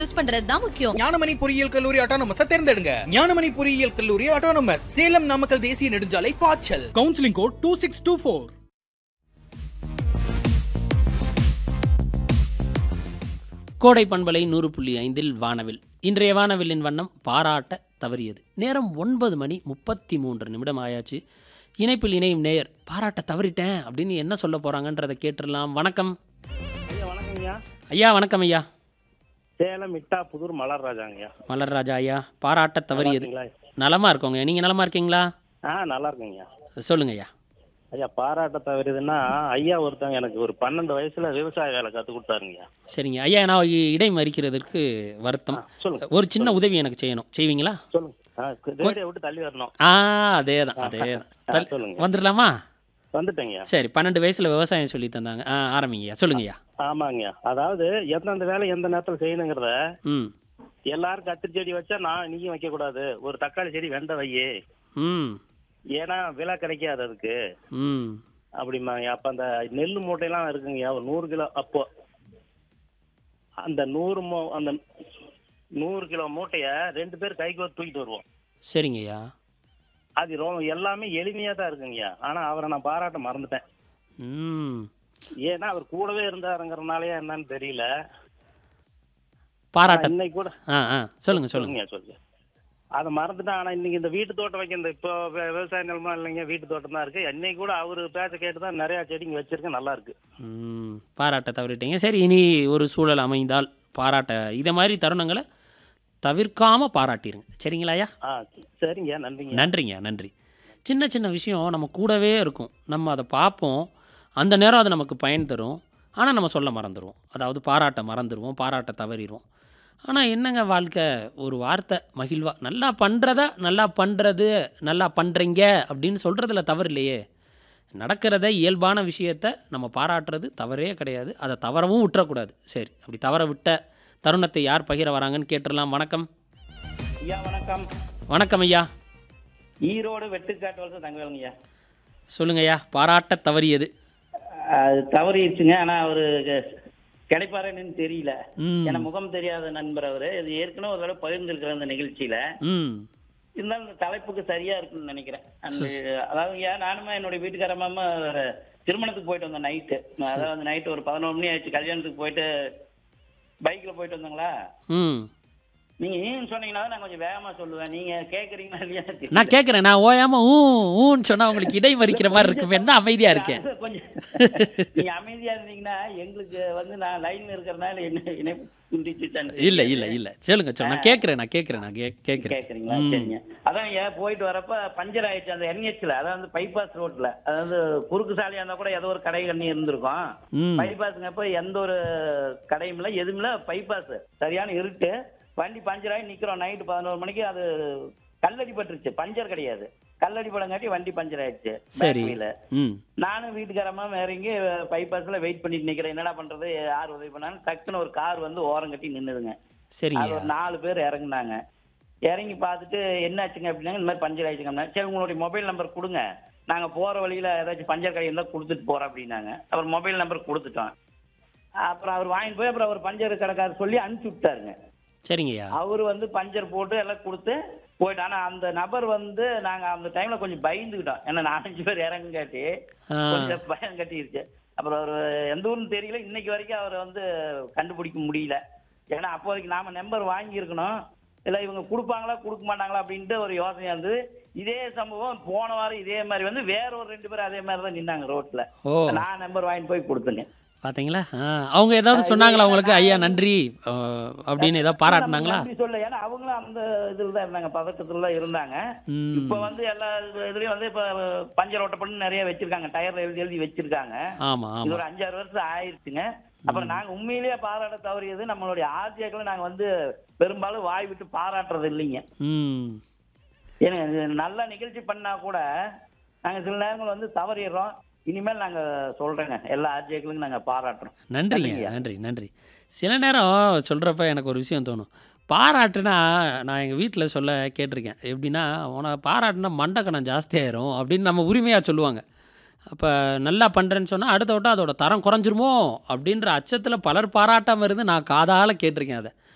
Use பண்றது தான் முக்கியம் ஞானமணி பொறியியல் கல்லூரி அட்டானமஸ் தேர்ந்தெடுங்க ஞானமணி பொறியியல் கல்லூரி அட்டானமஸ் சேலம் நாமக்கல் தேசிய நெடுஞ்சாலை பாய்ச்சல் counselling code two six two four Kodai பண்பலை நூறு புள்ளி ஐந்தில் வானவில் இன்றைய வானவில்லின் வண்ணம் பாராட்ட தவறியது நேரம் ஒன்பது மணி முப்பத்தி மூன்று நிமிடம் ஆயாச்சு இணைப்பில் இணையும் நேயர் பாராட்ட தவறிட்டேன் அப்படின்னு என்ன சொல்ல போகிறாங்கன்றதை கேட்டுடலாம் வணக்கம் ஐயா வணக்கங்கய்யா ஐயா வணக்கம் ஐயா சேலம் மிட்டா புதூர் மலர் ராஜாங்கய்யா மலர்ராஜா ஐயா பாராட்ட தவறியது இருக்கீங்களா? நலமாக இருக்கோங்க நீங்கள் நலமாக இருக்கீங்களா ஆ நல்லா இருக்குங்கய்யா சொல்லுங்க ஐயா ஐயா பாராட்ட தவறுதுன்னா ஐயா ஒருத்தவங்க எனக்கு ஒரு பன்னெண்டு வயசுல விவசாய வேலை கற்றுக் கொடுத்தாருங்கய்யா சரிங்க ஐயா நான் இ- இடை மறிக்கிறதுக்கு வருத்தம் சொல்லுங்க ஒரு சின்ன உதவி எனக்கு செய்யணும் செய்வீங்களா சொல்லுங்க ஆ ரேடியோ விட்டு தள்ளி வரணும் ஆ அதே தான் அதே ஆ, தான் சொல்லுங்க. வந்துடலாமா வந்துட்டேங்கய்யா சரி பன்னெண்டு வயசில் விவசாயம் சொல்லி தந்தாங்க ஆ ஆரம்பிங்கய்யா சொல்லுங்கய்யா ஆமாங்கய்யா அதாவது எந்தெந்த வேலை எந்த நேரத்தில் செய்யணுங்கிறத ம் எல்லாரும் கத்திரி செடி வச்சா நான் நீயும் வைக்க கூடாது ஒரு தக்காளி செடி வெண்ட வையே ம் ஏன்னா விலை கிடைக்காது அதுக்கு ம் அப்படிம்பாங்க அப்ப அந்த நெல் மூட்டையெல்லாம் இருக்குங்கய்யா ஒரு நூறு கிலோ அப்போ அந்த நூறு மூ அந்த நூறு கிலோ மூட்டைய ரெண்டு பேர் கைக்கு ஒரு தூக்கிட்டு வருவோம் சரிங்கய்யா அது ரொம்ப எல்லாமே எளிமையா தான் இருக்குங்கய்யா ஆனா அவரை நான் பாராட்ட மறந்துட்டேன் ம் ஏன்னா அவர் கூடவே இருந்தாருங்கிறனாலயா என்னன்னு தெரியல பாராட்ட இன்னைக்கு கூட ஆ ஆ சொல்லுங்க சொல்லுங்க சொல்லுங்க சொல்லுங்க அதை மறந்துட்டேன் ஆனா இன்னைக்கு இந்த வீட்டு தோட்டம் வைக்க இந்த இப்போ வி- விவசாய நிலமா இல்லைங்க வீட்டு தோட்டம் தான் இருக்கு இன்னைக்கு கூட அவரு பேச்ச கேட்டு தான் நிறைய செடிங்க வச்சிருக்கேன் நல்லா இருக்கு ம் பாராட்ட தவறிட்டீங்க சரி இனி ஒரு சூழல் அமைந்தால் பாராட்ட இதை மாதிரி தருணங்களை தவிர்க்காம பாராட்டிருங்க சரிங்களா ஐயா ஆ சரிங்க நன்றிங்க நன்றிங்க நன்றி சின்ன சின்ன விஷயம் நம்ம கூடவே இருக்கும் நம்ம அதை பார்ப்போம் அந்த நேரம் அது நமக்கு பயன் தரும் ஆனால் நம்ம சொல்ல மறந்துடுவோம் அதாவது பாராட்ட மறந்துடுவோம் பாராட்ட தவறிடுவோம் ஆனால் என்னங்க வாழ்க்கை ஒரு வார்த்தை மகிழ்வா நல்லா பண்ணுறத நல்லா பண்ணுறது நல்லா பண்ணுறீங்க அப்படின்னு சொல்கிறதுல தவறு இல்லையே நடக்கிறத இயல்பான விஷயத்த நம்ம பாராட்டுறது தவறே கிடையாது அதை தவறவும் விட்டுறக்கூடாது சரி அப்படி தவற விட்ட தருணத்தை யார் பகிர வராங்கன்னு கேட்டுடலாம் வணக்கம் ஐயா வணக்கம் வணக்கம் ஐயா ஈரோடு வெட்டுக்காட்டு வலசு தங்கவேலுங்கய்யா சொல்லுங்க ஐயா பாராட்ட தவறியது அது தவறிடுச்சுங்க ஆனா அவரு கிடைப்பாருன்னு தெரியல ம் ஏன்னா முகம் தெரியாத நண்பர் அவரு இது ஏற்கனவே ஒரு தடவை பகிர்ந்துருக்கிற அந்த நிகழ்ச்சியில ம் இருந்தாலும் இந்த தலைப்புக்கு சரியா இருக்குன்னு நினைக்கிறேன் அந்த அதாவது ஏன் நானுமே என்னுடைய வீட்டுக்காரமாம திருமணத்துக்கு போயிட்டு வந்தேன் நைட்டு அதாவது நைட்டு ஒரு பதினோரு மணி ஆயிடுச்சு கல்யாணத்துக்கு போயிட்டு பைக்ல போயிட்டு வந்தாங்களா ம் நீங்க ஏன்னு சொன்னீங்கன்னா நான் கொஞ்சம் வேகமா சொல்லுவேன் நீங்க கேக்குறீங்களா இல்லையா தெரியல. நான் கேட்குறேன் நான் ஓயாம ஊ ஊன்னு சொன்னா உங்களுக்கு இடை மறிக்கிற மாதிரி இருக்கும் என்ன அமைதியா இருக்கேன் அது கொஞ்சம் நீங்க அமைதியா இருந்தீங்கன்னா எங்களுக்கு வந்து நான் லைன்ல இருக்கிறதுனால என்ன இணைப்பு துண்டிச்சுட்டேன் இல்ல இல்ல இல்ல சொல்லுங்க சொல்லுங்க நான் கேட்குறேன் நான் கேட்குறேன் நான் கே- கேட்குறேன் கேக்குறீங்களா சரிங்க அதான் ஏன் போயிட்டு வரப்ப பஞ்சர் ஆயிடுச்சு அந்த என்ஹெச்ல அதாவது பைபாஸ் ரோட்ல அதாவது குறுக்கு சாலையா இருந்தா கூட ஏதோ ஒரு கடை கண்ணி இருந்திருக்கும் ம் பைபாஸ்ங்கப்ப எந்த ஒரு கடையும் இல்ல எதுவும் இல்ல பைபாஸ் சரியான இருட்டு வண்டி பஞ்சர் ஆகி நிக்கிறோம் நைட்டு பதினோரு மணிக்கு அது கல்லடி பட்டுருச்சு பஞ்சர் கிடையாது கல்லடி படங்காட்டி வண்டி பஞ்சர் ஆயிடுச்சு சரி பேட்டரியில. ம் நானும் வீட்டுக்காரமா இறங்கி பைபாஸ்ல வெயிட் பண்ணிட்டு நிக்கிறேன் என்னடா பண்றது யார் உதவி பண்ணாலும் டக்குன்னு ஒரு கார் வந்து ஓரம் கட்டி நின்னுதுங்க சரிங்க அது ஒரு நாலு பேர் இறங்குனாங்க இறங்கி பார்த்துட்டு என்னாச்சுங்க அப்படின்னாங்க இந்த மாதிரி பஞ்சர் ஆயிடுச்சுங்க சரி உங்களுடைய மொபைல் நம்பர் கொடுங்க நாங்க போற வழியில ஏதாச்சும் பஞ்சர் கடை இருந்தா கொடுத்துட்டு போறோம் அப்படின்னாங்க அவர் மொபைல் நம்பர் கொடுத்துட்டோம் அப்புறம் அவர் வாங்கிட்டு போய் அப்புறம் அவர் பஞ்சர் கடைக்காரர் சொல்லி அனுப்பிச்சு விட்டாருங்க சரிங்கய்யா அவர் வந்து பஞ்சர் போட்டு எல்லாம் கொடுத்து போயிட்டு ஆனா அந்த நபர் வந்து நாங்க அந்த டைம்ல கொஞ்சம் பயந்துக்கிட்டோம் ஏன்னா நாலஞ்சு பேர் இறங்குங்காட்டி ஆ கொஞ்சம் பயம் கட்டிருச்சு அப்புறம் அவர் எந்த ஊர்னு தெரியல இன்னைக்கு வரைக்கும் அவரை வந்து கண்டுபிடிக்க முடியல ஏன்னா அப்போதைக்கு நாம நம்பர் வாங்கியிருக்கணும் இல்ல இவங்க கொடுப்பாங்களா கொடுக்க மாட்டாங்களா அப்படின்ட்டு ஒரு யோசனையா இருந்தது இதே சம்பவம் போன வாரம் இதே மாதிரி வந்து வேற ஒரு ரெண்டு பேரும் அதே மாதிரி தான் நின்னாங்க ரோட்ல ஓ நான் நம்பர் வாங்கிட்டு போய் கொடுத்தேங்க பாத்தீங்களா ஆ அவங்க ஏதாவது சொன்னாங்களா உங்களுக்கு ஐயா நன்றி ஆ, அப்படின்னு ஏதாவது பாராட்டினாங்களா நன்றி சொல்ல ஏன்னா அவங்களும் அந்த இதுல தான் இருந்தாங்க பதக்கத்துல தான் இருந்தாங்க ம் இப்ப வந்து எல்லா இதுலயும் வந்து இப்ப பஞ்சர் ஓட்டப்பட்டு நிறைய வச்சிருக்காங்க டயர்ல எழுதி எழுதி வச்சிருக்காங்க ஆமா இது ஆமா ஒரு அஞ்சாறு வருஷம் ஆயிருச்சுங்க அப்புறம் நாங்க உண்மையிலேயே பாராட்ட தவறியது நம்மளுடைய ஆர்ஜியாக்களை நாங்க வந்து பெரும்பாலும் வாய் விட்டு பாராட்டுறது இல்லைங்க ம் ஏன்னா இது நல்ல நிகழ்ச்சி பண்ணா கூட நாங்க சில நேரங்கள் வந்து தவறிடுறோம் இனிமேல் நாங்க சொல்றேங்க எல்லா ஆர்ஜியாக்களுக்கும் நாங்க பாராட்டுறோம் நன்றிங்க நன்றிங்கய்யா. நன்றி நன்றி சில நேரம் சொல்கிறப்ப எனக்கு ஒரு விஷயம் தோணும் பாராட்டுனா நான் எங்கள் வீட்டில் சொல்ல கேட்டிருக்கேன் எப்படின்னா உன பாராட்டுனா மண்டக்கணம் ஜாஸ்தியாயிரும் அப்படின்னு நம்ம உரிமையாக சொல்லுவாங்க அப்போ நல்லா பண்ணுறேன்னு சொன்னால் அடுத்த விட்டு அதோட தரம் குறைஞ்சிருமோ அப்படின்ற அச்சத்தில் பலர் பாராட்டாமல் இருந்து நான் காதால் கேட்டிருக்கேன் அதை